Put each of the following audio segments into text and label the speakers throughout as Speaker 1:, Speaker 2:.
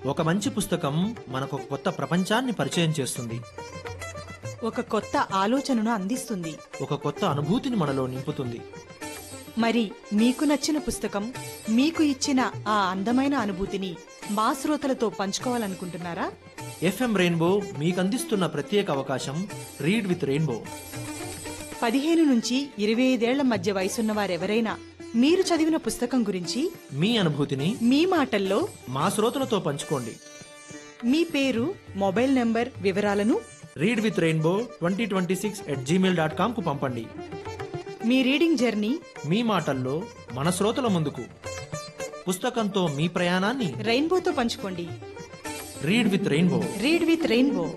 Speaker 1: ఒక మంచి పుస్తకం మనకు ఒక కొత్త ప్రపంచాన్ని పరిచయం చేస్తుంది
Speaker 2: ఒక కొత్త ఆలోచనను అందిస్తుంది
Speaker 1: ఒక కొత్త అనుభూతిని మనలో నింపుతుంది
Speaker 2: మరి మీకు నచ్చిన పుస్తకం మీకు ఇచ్చిన ఆ అందమైన అనుభూతిని మా శ్రోతలతో పంచుకోవాలనుకుంటున్నారా
Speaker 1: ఎఫ్ఎం రెయిన్బో మీకు అందిస్తున్న ప్రత్యేక అవకాశం రీడ్ విత్ రెయిన్బో
Speaker 2: పదిహేను నుంచి ఇరవై ఐదేళ్ల మధ్య వయసున్న వారెవరైనా మీరు చదివిన పుస్తకం గురించి
Speaker 1: మీ అనుభూతిని
Speaker 2: మీ మాటల్లో
Speaker 1: మా శ్రోతలతో పంచుకోండి
Speaker 2: మీ పేరు మొబైల్ నంబర్ వివరాలను
Speaker 1: read with rainbow twenty twenty six at Gmail dot కామ్కు పంపండి
Speaker 2: మీ రీడింగ్ జర్నీ
Speaker 1: మీ మాటల్లో మన శ్రోతల ముందుకు పుస్తకంతో మీ ప్రయాణాన్ని
Speaker 2: రెయిన్బోతో పంచుకోండి
Speaker 1: read with rainbow
Speaker 2: read with rainbow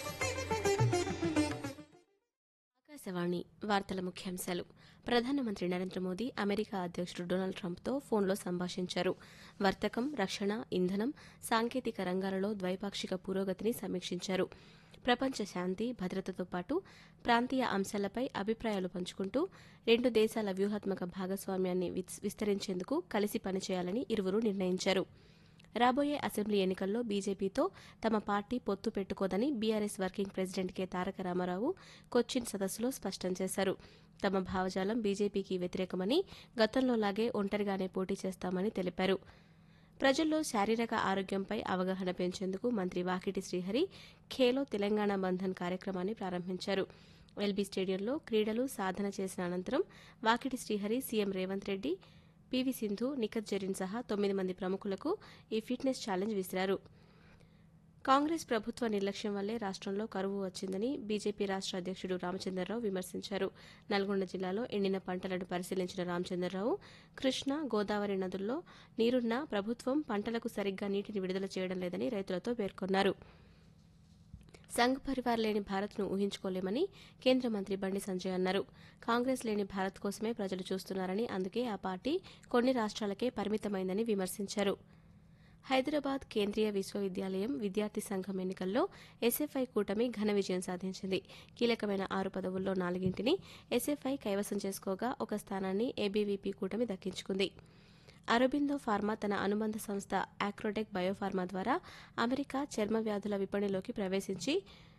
Speaker 3: Akashvani వార్తల ముఖ్యాంశాలు ప్రధానమంత్రి నరేంద్ర మోదీ అమెరికా అధ్యక్షుడు డొనాల్డ్ ట్రంప్తో ఫోన్లో సంభాషించారు వర్తకం రక్షణ ఇంధనం సాంకేతిక రంగాలలో ద్వైపాక్షిక పురోగతిని సమీక్షించారు ప్రపంచ శాంతి భద్రతతో పాటు ప్రాంతీయ అంశాలపై అభిప్రాయాలు పంచుకుంటూ రెండు దేశాల వ్యూహాత్మక భాగస్వామ్యాన్ని విస్- విస్తరించేందుకు కలిసి పనిచేయాలని ఇరువురు నిర్ణయించారు రాబోయే అసెంబ్లీ ఎన్నికల్లో బీజేపీతో తమ పార్టీ పొత్తు పెట్టుకోదని BRS working president K Taraka Rama Rao Cochin సదస్సులో స్పష్టం చేశారు తమ భావజాలం బీజేపీకి వ్యతిరేకమని గతంలోలాగే ఒంటరిగానే పోటీ చేస్తామని తెలిపారు ప్రజల్లో శారీరక ఆరోగ్యంపై అవగాహన పెంచేందుకు మంత్రి వాకిటి శ్రీహరి ఖేలో తెలంగాణ బంధన్ కార్యక్రమాన్ని ప్రారంభించారు ఎల్బీ స్టేడియంలో క్రీడలు సాధన చేసిన అనంతరం వాకిటి శ్రీహరి సీఎం రేవంత్ రెడ్డి పీవీ సింధు నిఖత్ జరీన్ సహా తొమ్మిది మంది ప్రముఖులకు ఈ ఫిట్నెస్ ఛాలెంజ్ విసిరారు కాంగ్రెస్ ప్రభుత్వ నిర్లక్ష్యం వల్లే రాష్ట్రంలో కరువు వచ్చిందని బీజేపీ రాష్ట్ర అధ్యక్షుడు రామచంద్రరావు విమర్శించారు నల్గొండ జిల్లాలో ఎండిన పంటలను పరిశీలించిన రామచంద్రరావు కృష్ణా గోదావరి నదుల్లో నీరున్నా ప్రభుత్వం పంటలకు సరిగ్గా నీటిని విడుదల చేయడం లేదని రైతులతో పేర్కొన్నారు సంఘ్ పరివార్ లేని భారత్ను ఊహించుకోలేమని కేంద్ర మంత్రి బండి సంజయ్ అన్నారు కాంగ్రెస్ లేని భారత్ కోసమే ప్రజలు చూస్తున్నారని అందుకే ఆ పార్టీ కొన్ని రాష్ట్రాలకే పరిమితమైందని విమర్శించారు హైదరాబాద్ కేంద్రీయ విశ్వవిద్యాలయం విద్యార్థి సంఘం ఎన్నికల్లో ఎస్ఎఫ్ఐ కూటమి ఘన విజయం సాధించింది కీలకమైన ఆరు పదవుల్లో నాలుగింటిని ఎస్ఎఫ్ఐ కైవసం చేసుకోగా ఒక స్థానాన్ని ఏబీవీపీ కూటమి దక్కించుకుంది అరబిందో ఫార్మా తన అనుబంధ సంస్థ ఆక్రోటెక్ బయోఫార్మా ద్వారా అమెరికా చర్మ వ్యాధుల విపణిలోకి ప్రవేశించి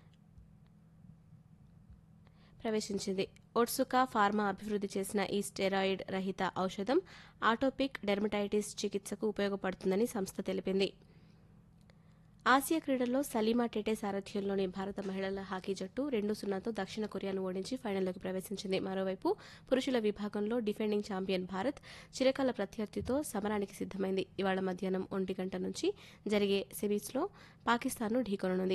Speaker 3: ప్రవేశించింది ఒట్సుకా ఫార్మా అభివృద్ధి చేసిన ఈ స్టెరాయిడ్ రహిత ఔషధం ఆటోపిక్ డెర్మటైటిస్ చికిత్సకు ఉపయోగపడుతుందని సంస్థ తెలిపింది ఆసియా క్రీడల్లో సలీమా టెటే సారథ్యంలోని భారత మహిళల హాకీ జట్టు రెండు సున్నాతో దక్షిణ కొరియాను ఓడించి ఫైనల్లోకి ప్రవేశించింది మరోవైపు పురుషుల విభాగంలో డిఫెండింగ్ ఛాంపియన్ భారత్ చిరకాల ప్రత్యర్థితో సమరానికి సిద్దమైంది ఇవాళ మధ్యాహ్నం ఒంటి గంట నుంచి జరిగే సెమీస్లో పాకిస్తాన్ను ఢీకొననుంది